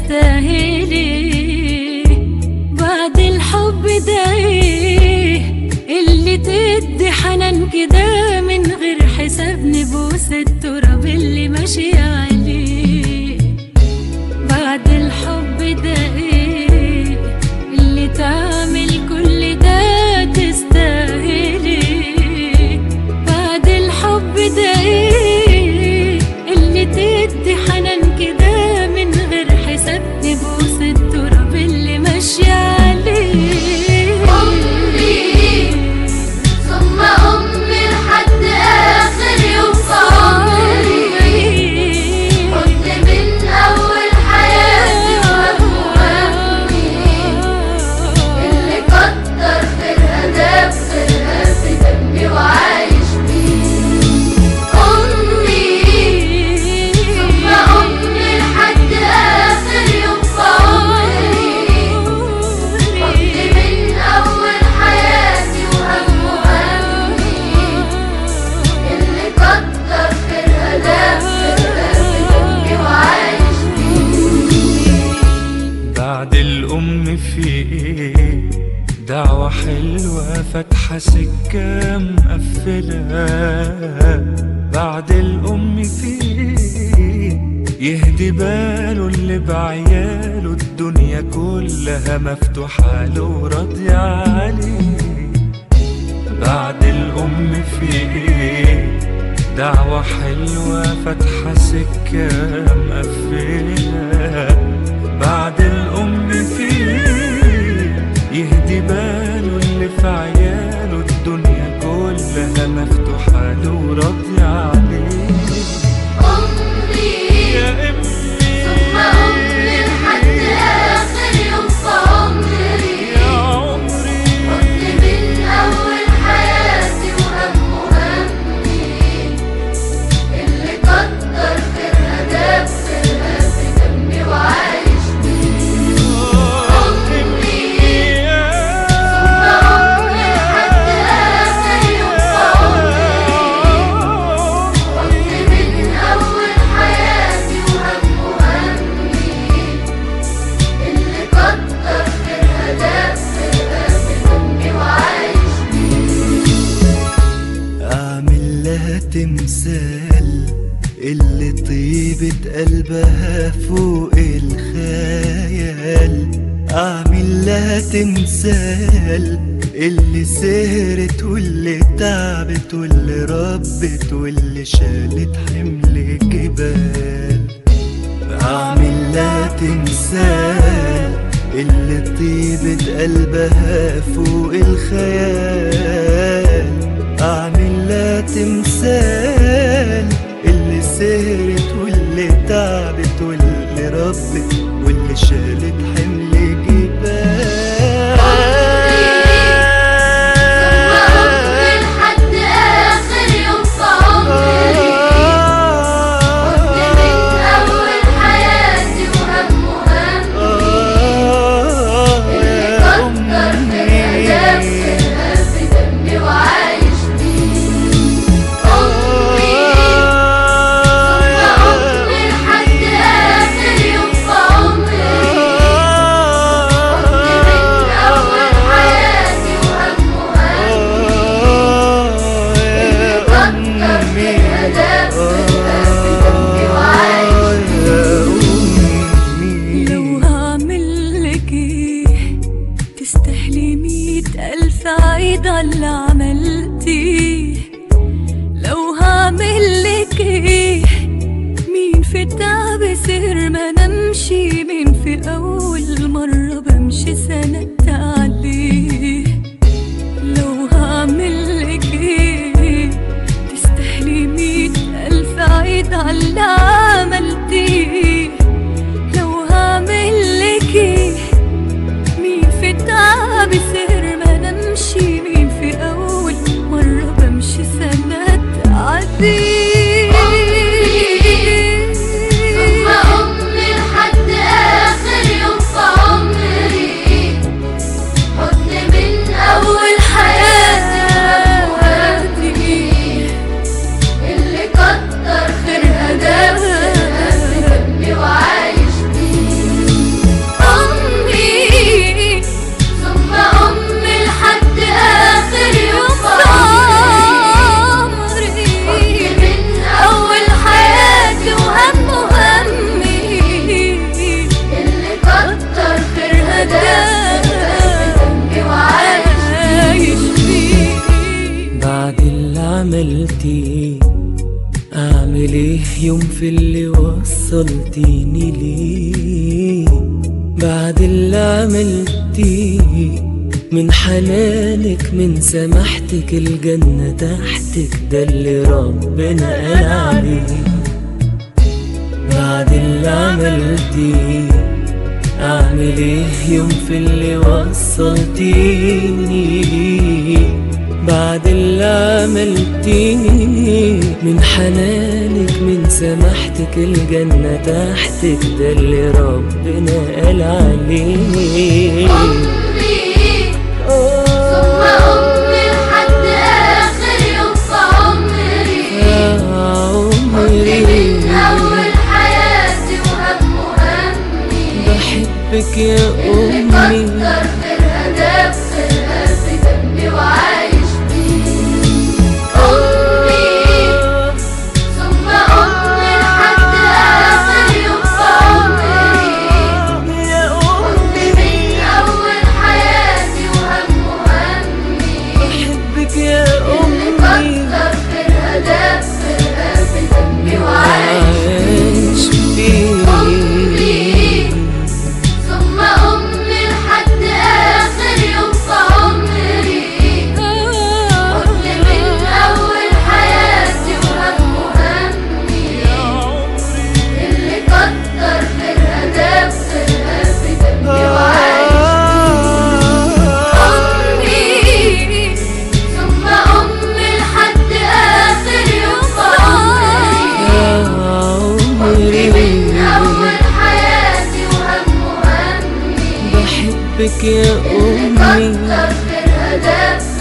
تستاهلي بعد الحب ده ايه اللي تدي حنان كده من غير حساب نبوس التراب اللي ماشي عليه بعد الحب ده ايه اللي تعمل كل ده تستاهلي بعد الحب ده ايه اللي تدي حنان كده من غير حساب نبوس التراب اللي ماشي عليه أمي ثم أمي لحد آخر يوم في عمري كنت من أول حياتي وهم همي اللي كتر خيرها ده بخيرها في دمي وعايش بيه أمي ثم أمي لحد آخر يوم في عمري كنت من أول حياتي وهم همي اللي كتر خيرها ده بخيرها في دمي وعايش بيه بعد الأم في إيه دعوة حلوة فاتحة سكة مقفلة بعد الأم في إيه يهدي باله اللي بعياله الدنيا كلها مفتوحة له وراضية عليه بعد الأم في إيه دعوة حلوة فاتحة سكة مقفلة بعد الأم في يهدي باله اللي في عياله الدنيا كلها مفتوحة له وراضية عليه أمي يا ثم أمي أمي لحد آخر يوم في عمري يا عمري كنت من أول حياتي وهم همي اللي كتر خيرها ده بخيرها في دمي وعايش بيه أمي ثم أمي لحد آخر يوم في عمري كنت من أول حياتي وهم همي اللي كتر خيرها ده بخيرها في دمي وعايش أعمل لها تمثال اللي طيبة قلبها فوق الخيال أعمل لها تمثال اللي سهرت واللي تعبت واللي ربت واللي شالت حمل جبال أعمل لها تمثال اللي طيبة قلبها فوق الخيال أعمل لها تمثال اللي سهرت واللي تعبت واللي ربت واللي شالت حمل ثم أمي جبال لحد آخر يوم في عمري كنت من أول حياتي وهم همي اللي كتر خيرها ده بخيرها في دمي وعايش بيه أمي ثم أمي لحد آخر يوم في عمري يوم في اللي وصلتيني ليه بعد اللي عملتيه من حنانك من سماحتك الجنة تحتك ده اللي ربنا قال عليه بعد اللي عملتيه أعمل إيه يوم في اللي وصلتيني ليه بعد اللي عملتيه من حنانك من سماحتك الجنة تحتك ده اللي ربنا قال عليه أمي ثم أمي لحد آخر يوم في عمري يا عمري من عمري أول حياتي وهم همي بحبك يا اللي أمي كتر خيرها داب خيرها في دمي وعايش بيه أمي ثم أمي لحد آخر يوم في عمري يا أمي من أول حياتي وهم همي بحبك يا اللي أمي كتر خيرها داب خيرها في دمي وعايش عايش أمي بيه ثم أمي لحد آخر يوم في عمري أمي من أول حياتي وهم همي اللي كتر خيرها داب خيرها في دمي وعايش أمي ثم أمي لحد آخر يوم في عمري أمي من أول حياتي وهم همي بحبك يا اللي أمي كتر خيرها داب